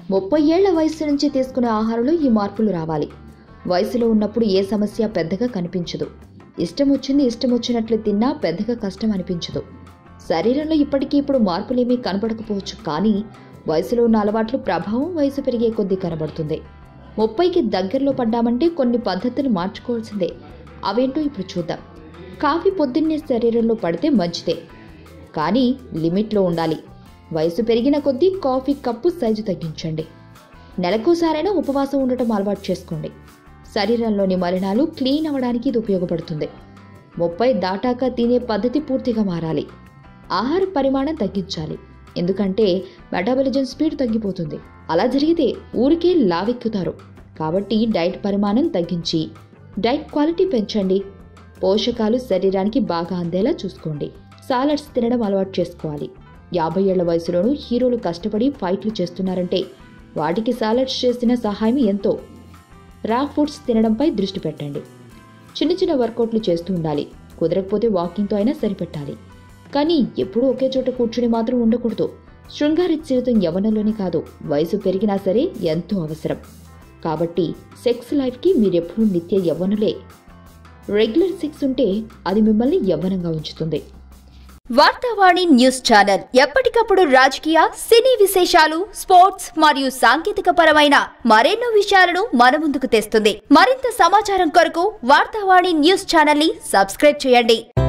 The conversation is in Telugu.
ముప్పై ఏళ్ల వయసు నుంచి తీసుకునే ఆహారంలో ఈ మార్పులు రావాలి వయసులో ఉన్నప్పుడు ఏ సమస్య పెద్దగా కనిపించదు ఇష్టం వచ్చింది ఇష్టం వచ్చినట్లు తిన్నా పెద్దగా కష్టం అనిపించదు శరీరంలో ఇప్పటికీ ఇప్పుడు మార్పులేమీ కనబడకపోవచ్చు కానీ వయసులో ఉన్న అలవాట్లు ప్రభావం వయసు పెరిగే కొద్దీ కనబడుతుంది ముప్పైకి దగ్గరలో పడ్డామంటే కొన్ని పద్ధతులు మార్చుకోవాల్సిందే అవేంటో ఇప్పుడు చూద్దాం కాఫీ పొద్దున్నే శరీరంలో పడితే మంచిదే కానీ లిమిట్లో ఉండాలి వయసు పెరిగిన కొద్దీ కాఫీ కప్పు సైజు తగ్గించండి నెలకోసారైనా ఉపవాసం ఉండటం అలవాటు చేసుకోండి శరీరంలోని మలినాలు క్లీన్ అవ్వడానికి ఇది ఉపయోగపడుతుంది ముప్పై దాటాక తినే పద్ధతి పూర్తిగా మారాలి ఆహార పరిమాణం తగ్గించాలి ఎందుకంటే మెటాబలిజం స్పీడ్ తగ్గిపోతుంది అలా జరిగితే ఊరికే లావెక్కుతారు కాబట్టి డైట్ పరిమాణం తగ్గించి డైట్ క్వాలిటీ పెంచండి పోషకాలు శరీరానికి బాగా అందేలా చూసుకోండి సాలడ్స్ తినడం అలవాటు చేసుకోవాలి యాభై ఏళ్ల వయసులోనూ హీరోలు కష్టపడి ఫైట్లు చేస్తున్నారంటే వాటికి సాలడ్స్ చేసిన సహాయం ఎంతో రా ఫుడ్స్ తినడంపై దృష్టి పెట్టండి చిన్న చిన్న వర్కౌట్లు చేస్తూ ఉండాలి కుదరకపోతే వాకింగ్తో అయినా సరిపెట్టాలి కానీ ఎప్పుడూ ఒకే చోట కూర్చుని మాత్రం ఉండకూడదు శృంగార జీవితం యవ్వనంలోనే కాదు వయసు పెరిగినా సరే ఎంతో అవసరం కాబట్టి సెక్స్ లైఫ్కి మీరెప్పుడూ నిత్య యవ్వనులే రెగ్యులర్ సెక్స్ ఉంటే అది మిమ్మల్ని యవ్వనంగా ఉంచుతుంది వార్తావాణి న్యూస్ ఛానల్ ఎప్పటికప్పుడు రాజకీయ సినీ విశేషాలు స్పోర్ట్స్ మరియు సాంకేతిక పరమైన మరెన్నో విషయాలను మన ముందుకు తెస్తుంది మరింత సమాచారం కొరకు వార్తావాణి న్యూస్ ఛానల్ ని సబ్స్క్రైబ్ చేయండి